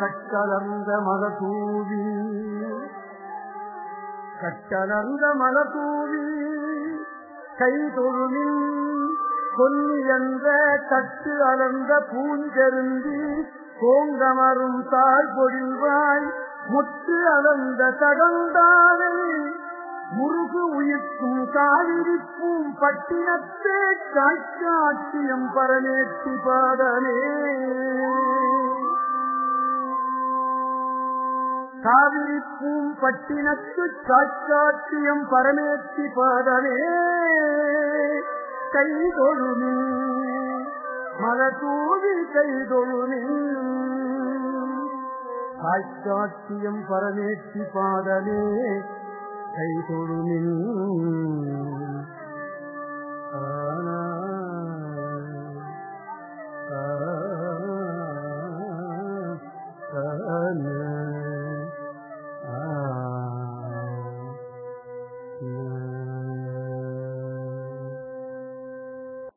கட்டலர்ந்த மலதூவி கட்டலர்ந்த மலதூவி கை தொழுமின் பொன்னியன்ற கட்டு அலர்ந்த பூஞ்செருந்தி கோங்கமரும் தாழ் பொழில்வாய் முத்து அலர்ந்த தடந்தானை முருகு உயிர்க்கும் காவிரிப்பும் பட்டினத்தே காட்சாட்சியம் பரமேற்றி பாடலே காவிரிப்பூம் பட்டினத்து காட்சாட்சியம் பரமேற்றி பாடலே கைதொழுமே மலதூவி கைதொழுமே காட்சாட்சியம் பரமேற்றி பாடலே கைதொழுமே ஆனா ஆ ஆ